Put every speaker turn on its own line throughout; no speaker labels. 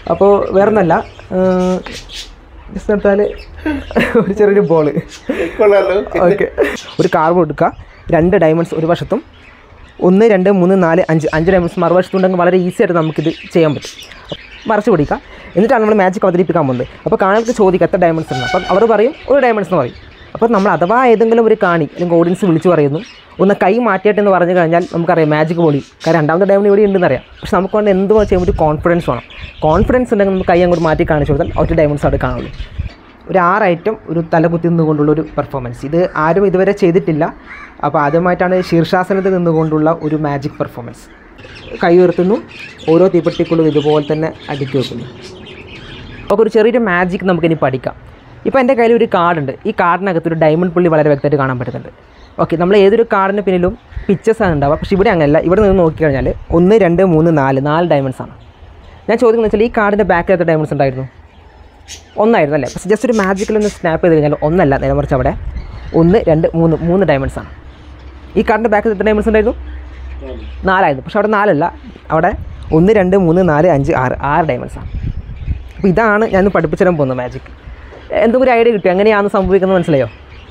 അപ്പോൾ വേറെ ഒന്നല്ല ജസ്റ്റ് എടുത്താൽ ഒരു ചെറിയൊരു ബോള്
കൊള്ളാലോ
ഓക്കെ ഒരു കാർവ് എടുക്കുക രണ്ട് ഡയമണ്ട്സ് ഒരു വശത്തും ഒന്ന് രണ്ട് മൂന്ന് നാല് അഞ്ച് അഞ്ച് ഡയമണ്ട്സ് മറുവശത്തുണ്ടെങ്കിൽ വളരെ ഈസി ആയിട്ട് നമുക്കിത് ചെയ്യാൻ പറ്റും മറച്ചു പിടിക്കുക എന്നിട്ടാണ് നമ്മൾ മാജിക് അവതരിപ്പിക്കാൻ പോകുന്നത് അപ്പോൾ കാണാൾക്ക് ചോദിക്കുക എത്ര ഡയമണ്ട്സ് ഉണ്ട് അപ്പം അവർ പറയും ഒരു ഡയമണ്ട്സ് എന്ന് പറയും അപ്പോൾ നമ്മൾ അഥവാ ഏതെങ്കിലും ഒരു കാണി അല്ലെങ്കിൽ ഓഡിയൻസ് വിളിച്ചു പറയുന്നു ഒന്ന് കൈ മാറ്റിയിട്ട് എന്ന് പറഞ്ഞു കഴിഞ്ഞാൽ നമുക്കറിയാം മാജിക് പൊളി കാരണം രണ്ടാമത്തെ ഡയമണ്ട് ഇവിടെ ഉണ്ടെന്ന് അറിയാം പക്ഷെ നമുക്ക് കൊണ്ട് എന്ത് ചെയ്യാൻ പറ്റും കോൺഫിഡൻസ് വേണം കോൺഫിഡൻസ് ഉണ്ടെങ്കിൽ നമുക്ക് കൈ അങ്ങോട്ട് മാറ്റി കാണിച്ചു കൊടുത്താൽ ഒറ്റ ഡയമണ്ട്സ് അവിടെ കാണുള്ളൂ ഒരു ആറ് ഐറ്റം ഒരു തലകുത്തി നിന്നുകൊണ്ടുള്ള ഒരു പെർഫോമൻസ് ഇത് ആരും ഇതുവരെ ചെയ്തിട്ടില്ല അപ്പോൾ ആദ്യമായിട്ടാണ് ശീർഷാസനത്തിൽ നിന്നുകൊണ്ടുള്ള ഒരു മാജിക് പെർഫോമൻസ് കൈ ഉയർത്തുന്നു ഓരോ തീപ്പെട്ടിക്കുള്ളും ഇതുപോലെ തന്നെ അടുക്കി വെക്കുന്നു അപ്പോൾ ഒരു ചെറിയൊരു മാജിക് നമുക്കിനി പഠിക്കാം ഇപ്പോൾ എൻ്റെ കയ്യിൽ ഒരു കാർഡുണ്ട് ഈ കാർഡിനകത്ത് ഒരു ഡയമണ്ട് പുള്ളി വളരെ വ്യക്തമായിട്ട് കാണാൻ പറ്റുന്നുണ്ട് ഓക്കെ നമ്മൾ ഏതൊരു കാർഡിന് പിന്നിലും പിക്ചേഴ്സ് ആണ് ഉണ്ടാവുക പക്ഷേ ഇവിടെ അങ്ങനെയല്ല ഇവിടെ നിന്ന് നോക്കിക്കഴിഞ്ഞാൽ ഒന്ന് രണ്ട് മൂന്ന് നാല് നാല് ഡയമണ്ട്സ് ആണ് ഞാൻ ചോദിക്കുന്നത് വെച്ചാൽ ഈ കാർഡിൻ്റെ ബാക്കിൽ എത്ര ഡയമണ്ട്സ് ഉണ്ടായിരുന്നു ഒന്നായിരുന്നു അല്ലേ പക്ഷേ ജസ്റ്റ് ഒരു മാജിക്കൽ ഒന്ന് സ്നാപ്പ് ചെയ്ത് കഴിഞ്ഞാൽ ഒന്നല്ല നേരെ മറിച്ച് അവിടെ ഒന്ന് രണ്ട് മൂന്ന് മൂന്ന് ഡയമണ്ട്സ് ആണ് ഈ കാർഡിൻ്റെ ബാക്കിൽ എത്ര ഡയമണ്ട്സ് ഉണ്ടായിരുന്നു നാലായിരുന്നു പക്ഷെ അവിടെ നാലല്ല അവിടെ ഒന്ന് രണ്ട് മൂന്ന് നാല് അഞ്ച് ആറ് ആറ് ഡയമണ്ട്സ് ആണ് അപ്പോൾ ഇതാണ് ഞാൻ പഠിപ്പിച്ചു തരാൻ പോകുന്നത് മാജിക് എന്തെങ്കിലും ഒരു ഐഡിയ കിട്ടി എങ്ങനെയാണ് സംഭവിക്കുന്നത് മനസ്സിലായോ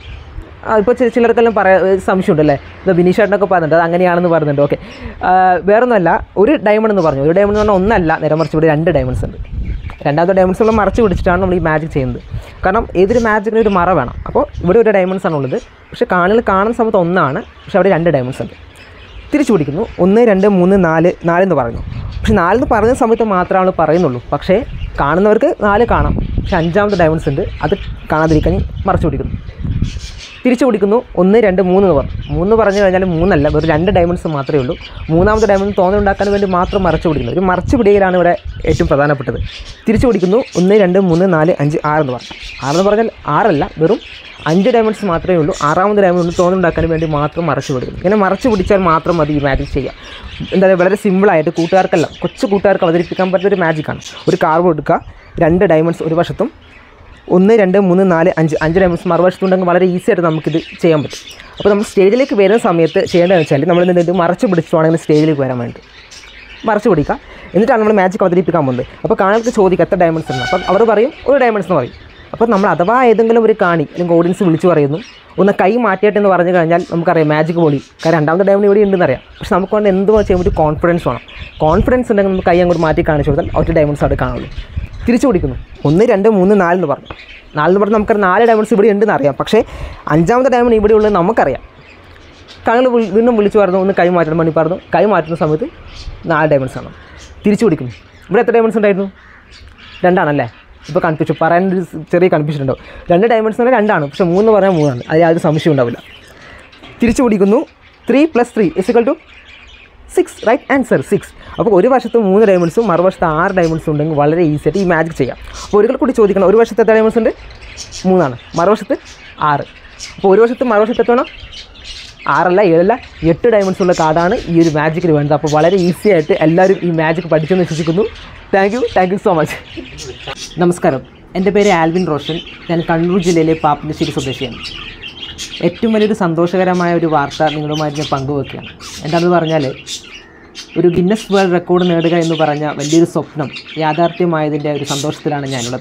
ഇപ്പോൾ ചിലർക്കെല്ലാം പറയാ സംശയമുണ്ടല്ലേ ഇത് ബിനീഷേട്ടനൊക്കെ പറയുന്നുണ്ട് അത് അങ്ങനെയാണെന്ന് പറയുന്നുണ്ട് ഓക്കെ വേറൊന്നുമല്ല ഒരു ഡയമണ്ട് എന്ന് പറഞ്ഞു ഒരു ഡയമണ്ട് എന്ന് പറഞ്ഞാൽ ഒന്നല്ല നേരെ മറിച്ച് ഇവിടെ രണ്ട് ഡയമണ്ട്സ് ഉണ്ട് രണ്ടാമത്തെ ഡയമണ്ട്സ് നമ്മൾ മറച്ച് പിടിച്ചിട്ടാണ് നമ്മൾ ഈ മാജിക് ചെയ്യുന്നത് കാരണം ഏതൊരു മാജിക്കിന് ഒരു മറ വേണം അപ്പോൾ ഇവിടെ ഒരു ഡയമണ്ട്സ് ആണുള്ളത് പക്ഷേ കാണിൽ കാണുന്ന സമയത്ത് ഒന്നാണ് പക്ഷേ അവിടെ രണ്ട് ഡയമണ്ട്സ് ഉണ്ട് തിരിച്ചു പിടിക്കുന്നു ഒന്ന് രണ്ട് മൂന്ന് നാല് നാലെന്ന് പറഞ്ഞു പക്ഷെ നാലെന്ന് പറഞ്ഞ സമയത്ത് മാത്രമാണ് പറയുന്നുള്ളൂ പക്ഷേ കാണുന്നവർക്ക് നാല് കാണാം പക്ഷെ അഞ്ചാമത്തെ ഡയമണ്ട്സ് ഉണ്ട് അത് കാണാതിരിക്കാൻ മറച്ചു പിടിക്കുന്നു തിരിച്ചു പിടിക്കുന്നു ഒന്ന് രണ്ട് മൂന്ന് എന്ന് പറഞ്ഞു മൂന്ന് പറഞ്ഞു കഴിഞ്ഞാൽ മൂന്നല്ല വെറും രണ്ട് ഡയമണ്ട്സ് മാത്രമേ ഉള്ളൂ മൂന്നാമത്തെ ഡയമണ്ട് തോന്നലുണ്ടാക്കാൻ വേണ്ടി മാത്രം മറച്ചു പിടിക്കുന്നത് ഒരു മറച്ചു പിടിക്കലാണ് ഇവിടെ ഏറ്റവും പ്രധാനപ്പെട്ടത് തിരിച്ചു പിടിക്കുന്നു ഒന്ന് രണ്ട് മൂന്ന് നാല് അഞ്ച് ആറ് എന്ന് പറഞ്ഞു ആറെന്ന് പറഞ്ഞാൽ ആറല്ല വെറും അഞ്ച് ഡയമണ്ട്സ് മാത്രമേ ഉള്ളൂ ആറാമത് ഡയമണ്ട് തോന്നുണ്ടാക്കാൻ വേണ്ടി മാത്രം മറച്ചു പിടിക്കുന്നു ഇങ്ങനെ മറച്ചു പിടിച്ചാൽ മാത്രം മതി ഈ മാജിക് ചെയ്യാം എന്താ പറയുക വളരെ സിമ്പിളായിട്ട് കൂട്ടുകാർക്കല്ല കൊച്ചു കൂട്ടുകാർക്ക് അവതരിപ്പിക്കാൻ പറ്റുന്ന ഒരു മാജിക്കാണ് ഒരു കാർവ് എടുക്കുക രണ്ട് ഡയമണ്ട്സ് ഒരു വശത്തും ഒന്ന് രണ്ട് മൂന്ന് നാല് അഞ്ച് അഞ്ച് ഡയമണ്ട്സ് മറുവശത്തുണ്ടെങ്കിൽ വളരെ ഈസി ആയിട്ട് നമുക്കിത് ചെയ്യാൻ പറ്റും അപ്പോൾ നമ്മൾ സ്റ്റേജിലേക്ക് വരുന്ന സമയത്ത് ചെയ്യേണ്ടതെന്ന് വെച്ചാൽ നമ്മൾ എന്തെങ്കിലും മറച്ച് പിടിച്ചിട്ടാണെങ്കിൽ സ്റ്റേജിലേക്ക് വരാൻ വേണ്ടി മറച്ച് പിടിക്കുക എന്നിട്ടാണ് നമ്മൾ മാജിക് അവതരിപ്പിക്കാൻ പോകുന്നത് അപ്പോൾ കാണാൾക്ക് ചോദിക്കുക എത്ര ഡയമണ്ട്സ് ഉണ്ട് അപ്പം അവർ പറയും ഒരു ഡയമണ്ട്സ് എന്ന് പറയും അപ്പോൾ നമ്മൾ അഥവാ ഏതെങ്കിലും ഒരു കാണി അല്ലെങ്കിൽ ഓഡിയൻസ് വിളിച്ചു പറയുന്നു ഒന്ന് കൈ മാറ്റിയിട്ട് എന്ന് പറഞ്ഞു കഴിഞ്ഞാൽ നമുക്കറിയാം മാജിക് പൊളി കാരണം രണ്ടാമത്തെ ഡയമണ്ട് ഇവിടെ ഉണ്ടെന്ന് അറിയാം പക്ഷെ നമുക്ക് കൊണ്ട് എന്ത് ചെയ്യാൻ പറ്റും കോൺഫിഡൻസ് വേണം കോൺഫിഡൻസ് ഉണ്ടെങ്കിൽ നമുക്ക് കൈ അങ്ങോട്ട് മാറ്റി കാണിച്ചു കൊടുത്താൽ ഒറ്റ ഡയമണ്ട്സ് അവിടെ കാണുള്ളൂ തിരിച്ചു പിടിക്കുന്നു ഒന്ന് രണ്ട് മൂന്ന് നാലെന്ന് പറഞ്ഞു നാലെന്ന് പറഞ്ഞാൽ നമുക്കറിയാം നാല് ഡയമണ്ട്സ് ഇവിടെ ഉണ്ടെന്ന് അറിയാം പക്ഷേ അഞ്ചാമത്തെ ഡയമണ്ട് ഇവിടെ ഉള്ളത് നമുക്കറിയാം കങ്ങൾ വീണ്ടും വിളിച്ചു പറഞ്ഞു ഒന്ന് കൈ മാറ്റണം വേണ്ടി പറഞ്ഞു കൈ മാറ്റുന്ന സമയത്ത് നാല് ഡയമണ്ട്സ് ആണ് തിരിച്ചു പിടിക്കുന്നു ഇവിടെ എത്ര ഡയമണ്ട്സ് ഉണ്ടായിരുന്നു രണ്ടാണല്ലേ ഇപ്പോൾ കൺഫ്യൂഷൻ പറയാൻ ഒരു ചെറിയ കൺഫ്യൂഷൻ ഉണ്ടാവും രണ്ട് ഡയമണ്ട്സ് പറഞ്ഞാൽ രണ്ടാണ് പക്ഷേ മൂന്ന് പറഞ്ഞാൽ മൂന്നാണ് അതിൽ യാതൊരു സംശയം ഉണ്ടാവില്ല തിരിച്ചു പിടിക്കുന്നു three plus three is equal to six right answer six അപ്പോൾ ഒരു വശത്ത് മൂന്ന് ഡയമണ്ട്സും മറുവശത്ത് ആറ് ഡയമണ്ട്സും ഉണ്ടെങ്കിൽ വളരെ ഈസി ആയിട്ട് ഈ മാജിക് ചെയ്യാം അപ്പോൾ ഒരിക്കൽ കൂടി ചോദിക്കണം ഒരു വശത്ത് എത്ര ഡയമണ്ട്സ് ഉണ്ട് മൂന്നാണ് മറുവശത്ത് ആറ് അപ്പോൾ ഒരു വശത്ത് മറുവശത്ത് എത്ര വേണം ആറല്ല ഏഴല്ല എട്ട് ഡയമണ്ട്സ് ഉള്ള കാർഡാണ് ഈ ഒരു മാജിക്കിന് വേണ്ടത് അപ്പോൾ വളരെ ഈസി ആയിട്ട് എല്ലാവരും ഈ മാജിക് പഠിച്ചെന്ന് വിശ്വസിക്കുന്നു thank you thank you so much നമസ്കാരം എൻ്റെ പേര് ആൽവിൻ റോഷൻ ഞാൻ കണ്ണൂർ ജില്ലയിലെ പാപ്പനശ്ശേരി സ്വദേശിയാണ് ഏറ്റവും വലിയൊരു സന്തോഷകരമായ ഒരു വാർത്ത നിങ്ങളുമായി ഞാൻ പങ്കുവെക്കുകയാണ് എന്താണെന്ന് പറഞ്ഞാൽ ഒരു ഗിന്നസ് വേൾഡ് റെക്കോർഡ് നേടുക എന്ന് പറഞ്ഞ വലിയൊരു സ്വപ്നം യാഥാർത്ഥ്യമായതിൻ്റെ ഒരു സന്തോഷത്തിലാണ് ഞാനുള്ളത്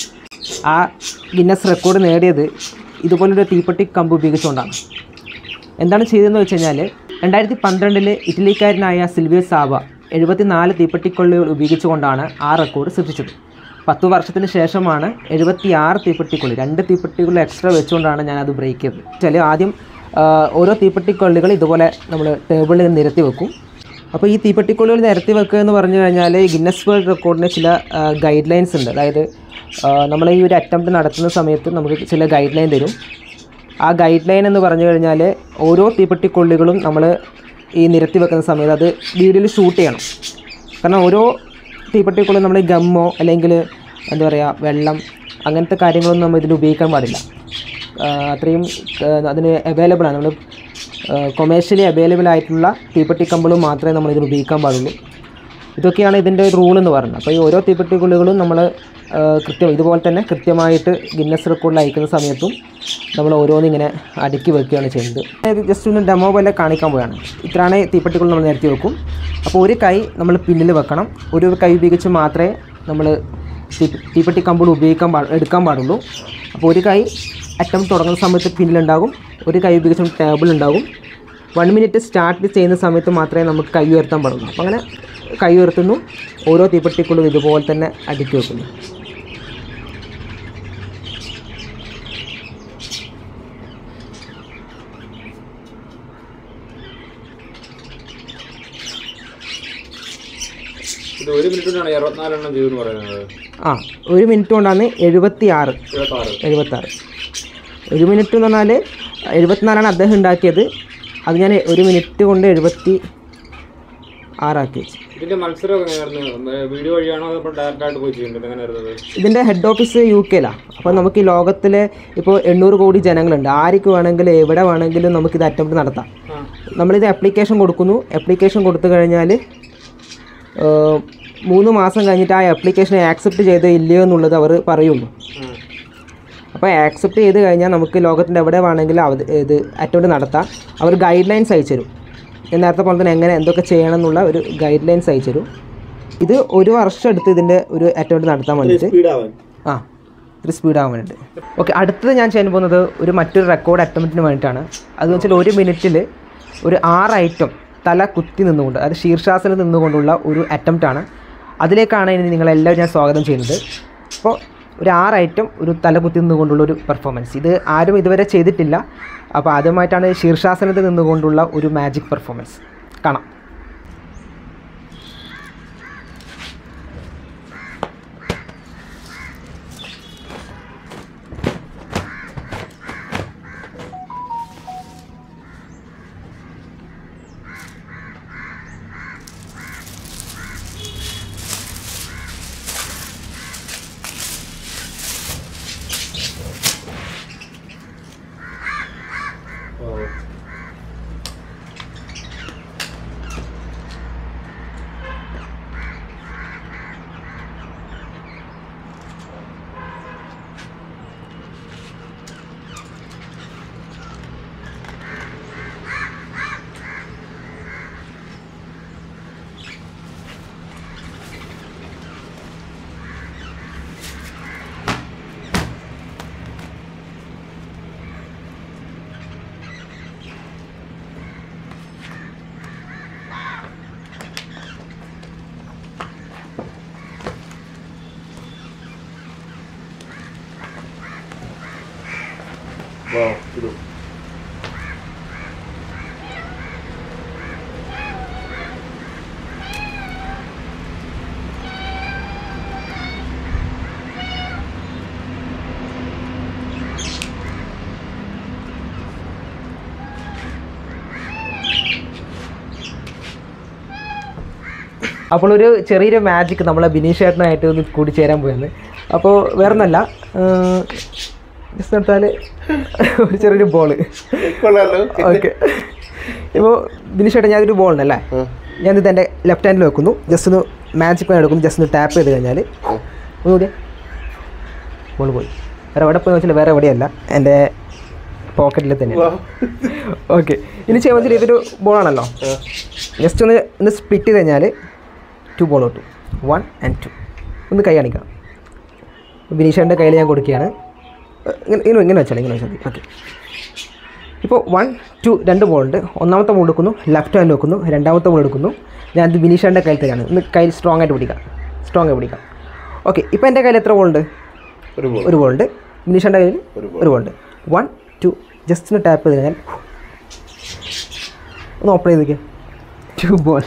ആ ഗിന്നസ് റെക്കോർഡ് നേടിയത് ഇതുപോലൊരു തീപ്പെട്ടി കമ്പ് ഉപയോഗിച്ചുകൊണ്ടാണ് എന്താണ് ചെയ്തതെന്ന് വെച്ച് കഴിഞ്ഞാൽ രണ്ടായിരത്തി പന്ത്രണ്ടിൽ ഇറ്റലിക്കാരനായ സിൽവിയോ സാവ എഴുപത്തിനാല് തീപ്പെട്ടിക്കൊള്ളികൾ ഉപയോഗിച്ചുകൊണ്ടാണ് ആ റെക്കോർഡ് സൃഷ്ടിച്ചത് പത്ത് വർഷത്തിന് ശേഷമാണ് എഴുപത്തിയാറ് തീപ്പെട്ടിക്കൊള്ളി രണ്ട് തീപ്പെട്ടികൾ എക്സ്ട്രാ വെച്ചുകൊണ്ടാണ് ഞാനത് ബ്രേക്ക് ചെയ്തത് വെച്ചാൽ ആദ്യം ആ, ഓരോ തീപ്പെട്ടിക്കൊള്ളികൾ ഇതുപോലെ നമ്മൾ ടേബിളിൽ നിരത്തി വെക്കും അപ്പോൾ ഈ തീപ്പെട്ടിക്കൊള്ളികൾ നിരത്തി വെക്കുക എന്ന് പറഞ്ഞു കഴിഞ്ഞാൽ ഗിന്നസ് വേൾഡ് റെക്കോർഡിന് ചില ഗൈഡ് ലൈൻസ് ഉണ്ട് അതായത് നമ്മൾ ഈ ഒരു അറ്റംപ്റ്റ് നടത്തുന്ന സമയത്ത് നമുക്ക് ചില ഗൈഡ് ലൈൻ തരും ആ ഗൈഡ് ലൈൻ എന്ന് പറഞ്ഞു കഴിഞ്ഞാൽ ഓരോ തീപ്പെട്ടിക്കൊള്ളികളും നമ്മൾ ഈ നിരത്തി വെക്കുന്ന സമയത്ത് അത് വീഡിയോയിൽ ഷൂട്ട് ചെയ്യണം കാരണം ഓരോ തീപ്പെട്ടിക്കൊള്ളി നമ്മൾ ഗമ്മോ അല്ലെങ്കിൽ എന്താ പറയുക വെള്ളം അങ്ങനത്തെ കാര്യങ്ങളൊന്നും നമ്മൾ ഇതിൽ ഉപയോഗിക്കാൻ പാടില്ല ആ, അത്രയും ആ, അതിന് അവൈലബിൾ ആണ് നമ്മൾ കൊമേഴ്ഷ്യലി അവൈലബിൾ ആയിട്ടുള്ള തീപ്പെട്ടിക്കമ്പളും മാത്രമേ നമ്മൾ ഇതിൽ ഉപയോഗിക്കാൻ പാടുള്ളൂ ഇതൊക്കെയാണ് ഇതിൻ്റെ റൂൾ എന്ന് പറയുന്നത് അപ്പോൾ ഈ ഓരോ തീപ്പെട്ടിക്കുള്ളികളും നമ്മൾ കൃത്യം ഇതുപോലെ തന്നെ കൃത്യമായിട്ട് ഗിന്നസ് റെക്കോർഡിൽ അയക്കുന്ന സമയത്തും നമ്മൾ ഓരോന്ന് ഇങ്ങനെ അടുക്കി വെക്കുകയാണ് ചെയ്യുന്നത് ഇത് ജസ്റ്റ് ഒന്ന് ഡെമോ പോലെ കാണിക്കാൻ പോയാണ് ഇത്രയാണ് തീപ്പെട്ടിക്കുള്ളിൽ നമ്മൾ നിരത്തി വെക്കും അപ്പോൾ ഒരു കൈ നമ്മൾ പിന്നിൽ വെക്കണം ഒരു കൈ ഉപയോഗിച്ച് മാത്രമേ നമ്മൾ തീപ്പെട്ടി കമ്പോട് ഉപയോഗിക്കാൻ പാ എടുക്കാൻ പാടുള്ളൂ അപ്പോൾ ഒരു കൈ അറ്റംപ്റ്റ് തുടങ്ങുന്ന സമയത്ത് പിന്നിലുണ്ടാകും ഒരു കൈ ഉപയോഗിച്ച് ടേബിൾ ഉണ്ടാകും വൺ മിനിറ്റ് സ്റ്റാർട്ട് ചെയ്യുന്ന സമയത്ത് മാത്രമേ നമുക്ക് കൈ ഉയർത്താൻ പാടുള്ളൂ അപ്പോൾ അങ്ങനെ കൈ ഉയർത്തുന്നു ഓരോ തീപ്പെട്ടിക്കുള്ളും ഇതുപോലെ തന്നെ അടുക്കി വെക്കുന്നു
ഇത് ഒരു മിനിറ്റ് കൊണ്ടാണ് അറുപത്തിനാലെണ്ണം ചെയ്തെന്ന് പറയുന്നത്
ആ ഒരു മിനിറ്റ് കൊണ്ടാണ് എഴുപത്തി ആറ്
ഇരുപത്താറ്
എഴുപത്താറ് ഒരു മിനിറ്റ് എന്ന് പറഞ്ഞാൽ എഴുപത്തിനാലാണ് അദ്ദേഹം ഉണ്ടാക്കിയത് അത് ഞാൻ ഒരു മിനിറ്റ് കൊണ്ട് എഴുപത്തി ആറാക്കി വെച്ചു
ഇതിന്റെ മത്സരം എങ്ങനെയായിരുന്നു വീഡിയോ വഴിയാണോ അതോ ഡയറക്റ്റ് ആയിട്ട് പോയി ചെയ്യുന്നത് എങ്ങനെയായിരുന്നത്
ഇതിൻ്റെ ഹെഡ് ഓഫീസ് യു കെയിലാണ് അപ്പോൾ നമുക്ക് ഈ ലോകത്തിലെ ഇപ്പോൾ എണ്ണൂറ് കോടി ജനങ്ങളുണ്ട് ആർക്ക് വേണമെങ്കിലും എവിടെ വേണമെങ്കിലും നമുക്കിത് അറ്റംപ്റ്റ് നടത്താം
ആ
നമ്മളിത് ആപ്ലിക്കേഷൻ കൊടുക്കുന്നു ആപ്ലിക്കേഷൻ കൊടുത്തു കഴിഞ്ഞാൽ ഏഹ്, മൂന്ന് മാസം കഴിഞ്ഞിട്ട് ആ ആപ്ലിക്കേഷൻ ആക്സെപ്റ്റ് ചെയ്തോ ഇല്ലയോ എന്നുള്ളത് അവർ പറയുള്ളൂ
ആ.
അപ്പോൾ ആക്സെപ്റ്റ് ചെയ്ത് കഴിഞ്ഞാൽ നമുക്ക് ലോകത്തിൻ്റെ എവിടെ വേണമെങ്കിലും അവ ഇത് അറ്റംപ്റ്റ് നടത്താം അവർ ഗൈഡ് ലൈൻസ് അയച്ചു തരും ഞാൻ നേരത്തെ പോലെ തന്നെ എങ്ങനെ എന്തൊക്കെ ചെയ്യണം എന്നുള്ള ഒരു ഗൈഡ് ലൈൻസ് അയച്ചു തരും ഇത് ഒരു വർഷം എടുത്ത് ഇതിൻ്റെ ഒരു അറ്റംപ്റ്റ് നടത്താൻ വേണ്ടിയിട്ട് ആ ഒരു സ്പീഡ് ആവാൻ വേണ്ടിയിട്ട് ഓക്കെ അടുത്തത് ഞാൻ ചെയ്യാൻ പോകുന്നത് ഒരു മറ്റൊരു റെക്കോർഡ് അറ്റംപ്റ്റിന് വേണ്ടിയിട്ടാണ് അതെന്ന് വെച്ചാൽ ഒരു മിനിറ്റിൽ ഒരു ആറ് ഐറ്റം തല കുത്തി നിന്നുകൊണ്ട് അതായത് ശീർഷാസനം നിന്നുകൊണ്ടുള്ള ഒരു അറ്റംപ്റ്റ് ആണ് അതിലേക്കാണ് ഇനി നിങ്ങളെല്ലാവരും ഞാൻ സ്വാഗതം ചെയ്യുന്നത് അപ്പോൾ ഒരു ആറ് ഐറ്റം ഒരു തല കുത്തി നിന്നുകൊണ്ടുള്ള ഒരു പെർഫോമൻസ് ഇത് ആരും ഇതുവരെ ചെയ്തിട്ടില്ല അപ്പോൾ ആദ്യമായിട്ടാണ് ശീർഷാസനത്തിൽ നിന്നുകൊണ്ടുള്ള ഒരു മാജിക് പെർഫോമൻസ് കാണാം
ഓ.
അപ്പോൾ ഒരു ചെറിയൊരു മാജിക് നമ്മളെ ബിനീഷ് ചേട്ടനായിട്ട് ഒന്ന് കൂടി ചേരാൻ പോയെന്ന് അപ്പോൾ വേറൊന്നല്ല ജസ്റ്റ് എടുത്താൽ ഒരു ചെറിയൊരു ബോള് ഓക്കെ ഇപ്പോൾ ബിനീഷ് ചേട്ടൻ ഞാനൊരു ബോളുണ്ടല്ലേ ഞാനിത് എൻ്റെ ലെഫ്റ്റ് ഹാൻഡിൽ വെക്കുന്നു ജസ്റ്റ് ഒന്ന് മാജിക് പെൻ എടുക്കുന്നു ജസ്റ്റ് ഒന്ന് ടാപ്പ് ചെയ്ത് കഴിഞ്ഞാൽ ഒന്ന് നോക്കിയേ ബോൾ പോയി വേറെ എവിടെ പോയി വെച്ചാൽ വേറെ എവിടെയല്ല എൻ്റെ പോക്കറ്റിൽ തന്നെ ഓക്കെ ഇനി ചെയ്യാൻ വെച്ചാൽ ഇതൊരു ബോളാണല്ലോ ജസ്റ്റ് ഒന്ന് ഒന്ന് സ്പ്ലിറ്റ് ചെയ്ത് കഴിഞ്ഞാൽ ടു ബോൾ കിട്ടും വൺ ആൻഡ് ടു ഒന്ന് കൈ കാണിക്കാം ബിനീഷേൻ്റെ കയ്യിൽ ഞാൻ കൊടുക്കുകയാണ് ഏഹ് ഇങ്ങനെ ഇങ്ങനെ ഇങ്ങനെ വെച്ചാൽ ഇങ്ങനെ വെച്ചാൽ മതി ഓക്കെ ഇപ്പോൾ വൺ ടു രണ്ട് ബോളുണ്ട് ഒന്നാമത്തെ ബോൾ എടുക്കുന്നു ലെഫ്റ്റ് ഹാൻഡ് വെക്കുന്നു രണ്ടാമത്തെ ബോൾ എടുക്കുന്നു ഞാൻ ഇത് ബിനീഷേൻ്റെ കയ്യിൽ തന്നെയാണ് ഒന്ന് കയ്യിൽ സ്ട്രോങ് ആയിട്ട് പിടിക്കാം സ്ട്രോങ് ആയിട്ട് പിടിക്കാം ഓക്കെ ഇപ്പോൾ എൻ്റെ കയ്യിൽ എത്ര ബോളുണ്ട്
ഒരു ബോൾ
ഒരു ബോളുണ്ട് ബിനീഷേൻ്റെ കയ്യിൽ
ഒരു
ഒരു ബോളുണ്ട് വൺ ടു ജസ്റ്റ് ഒന്ന് ടാപ്പ് ചെയ്ത് കഴിഞ്ഞാൽ ഒന്ന് ഓപ്പൺ ചെയ്ത് നോക്കിയാൽ ടു ബോൾ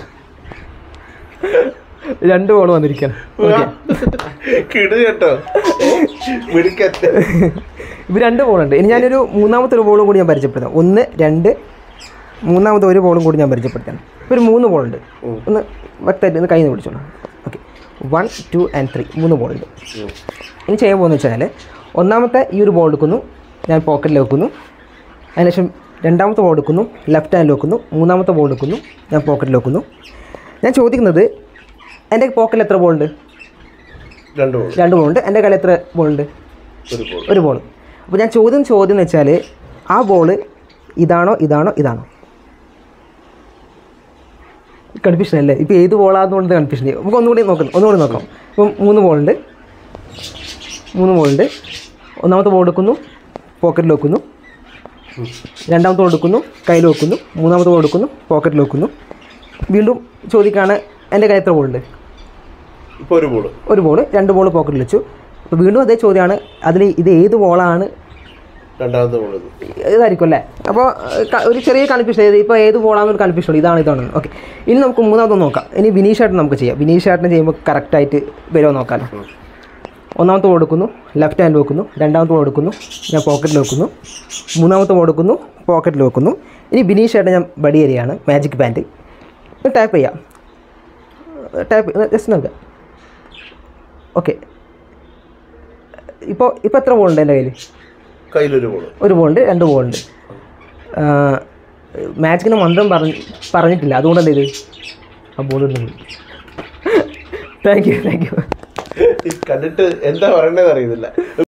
രണ്ട് ബോൾ വന്നിരിക്കുകയാണ് ഓക്കെ
കിടു കേട്ടോ മിടുക്കത്തെ
ഇവ രണ്ട് ബോളുണ്ട് ഇനി ഞാനൊരു മൂന്നാമത്തെ ഒരു ബോളും കൂടി ഞാൻ പരിചയപ്പെടുത്താം ഒന്ന് രണ്ട് മൂന്നാമത്തെ ഒരു ബോളും കൂടി ഞാൻ പരിചയപ്പെടുത്താം ഇപ്പോൾ ഒരു മൂന്ന് ബോളുണ്ട് ഒന്ന് വ്യക്തമായിട്ട് ഒന്ന് കയ്യിൽ നിന്ന് പിടിച്ചോളാം okay one two and three മൂന്ന് ബോളുണ്ട് ഇനി ചെയ്യാൻ പോകുന്നത് വെച്ചാൽ ഒന്നാമത്തെ ഈ ഒരു ബോൾ എടുക്കുന്നു ഞാൻ പോക്കറ്റിൽ വെക്കുന്നു അതിനുശേഷം രണ്ടാമത്തെ ബോൾ എടുക്കുന്നു ലെഫ്റ്റ് ഹാൻഡിൽ വെക്കുന്നു മൂന്നാമത്തെ ബോൾ എടുക്കുന്നു ഞാൻ പോക്കറ്റിൽ വെക്കുന്നു ഞാൻ ചോദിക്കുന്നത് എൻ്റെ പോക്കറ്റിൽ എത്ര ബോളുണ്ട്
രണ്ട് ബോൾ
രണ്ട് ബോളുണ്ട് എൻ്റെ കയ്യിൽ എത്ര ബോളുണ്ട്
ഒരു ബോൾ
ഒരു ബോൾ അപ്പോൾ ഞാൻ ചോദ്യം ചോദ്യം എന്ന് വെച്ചാൽ ആ ബോൾ ഇതാണോ ഇതാണോ ഇതാണോ കൺഫ്യൂഷൻ അല്ലേ ഇപ്പോൾ ഏത് ബോളാണെന്നുകൊണ്ട് കൺഫ്യൂഷൻ നമുക്ക് ഒന്നുകൂടി നോക്കാം ഒന്നുകൂടി നോക്കാം ഇപ്പം മൂന്ന് ബോളുണ്ട് മൂന്ന് ബോളുണ്ട് ഒന്നാമത്തെ ബോൾ എടുക്കുന്നു പോക്കറ്റിൽ വെക്കുന്നു രണ്ടാമത്തെ ബോൾ എടുക്കുന്നു കയ്യിൽ വെക്കുന്നു മൂന്നാമത്തെ ബോൾ എടുക്കുന്നു പോക്കറ്റിൽ വെക്കുന്നു വീണ്ടും ചോദിക്കുകയാണ് എൻ്റെ കയ്യിൽ എത്ര ബോളുണ്ട്
ഇപ്പോൾ ഒരു ബോൾ
ഒരു ബോൾ രണ്ട് ബോൾ പോക്കറ്റിൽ വെച്ചു അപ്പോൾ വീണ്ടും അതേ ചോദ്യമാണ് അതിൽ ഇത് ഏത് ബോളാണ്
രണ്ടാമത്തെ ബോൾ
ഇതായിരിക്കും അല്ലേ അപ്പോൾ ഒരു ചെറിയ കൺഫ്യൂഷൻ ഇപ്പോൾ ഏത് ബോളാണെന്നൊരു കൺഫ്യൂഷൻ ഉള്ളൂ ഇതാണ് ഇതാണ് ഓക്കെ ഇനി നമുക്ക് മൂന്നാമത്തെ നോക്കാം ഇനി ബിനീഷ് ചേട്ടൻ നമുക്ക് ചെയ്യാം ബിനീഷ് ചേട്ടൻ ചെയ്യുമ്പോൾ കറക്റ്റായിട്ട് വരുമോ നോക്കാമല്ലോ ഒന്നാമത്തെ ബോൾ എടുക്കുന്നു ലെഫ്റ്റ് ഹാൻഡ് വെക്കുന്നു രണ്ടാമത്തെ ബോൾ എടുക്കുന്നു ഞാൻ പോക്കറ്റിൽ വെക്കുന്നു മൂന്നാമത്തെ ബോൾ എടുക്കുന്നു പോക്കറ്റിൽ വെക്കുന്നു ഇനി ബിനീഷ് ചേട്ടൻ ഞാൻ ബഡി ഏരിയയാണ് മാജിക് ബാൻഡ് ടാപ്പ് ചെയ്യാം ടാപ്പ് ജസ്റ്റ് നോക്കാം ഓക്കെ ഇപ്പോൾ ഇപ്പോൾ എത്ര ബോളുണ്ട് എൻ്റെ കയ്യിൽ
കയ്യിലൊരു ബോൾ
ഒരു ബോളുണ്ട് രണ്ട് ബോളുണ്ട് മാച്ചിന് മന്ത്രം പറഞ്ഞ് പറഞ്ഞിട്ടില്ല അതുകൊണ്ട് എന്ത് ചെയ്ത് ആ ബോൾ ഇടുന്നു താങ്ക് യു താങ്ക് യു
കണ്ടിട്ട് എന്താ പറയണ്ടതെന്ന് അറിയുന്നില്ല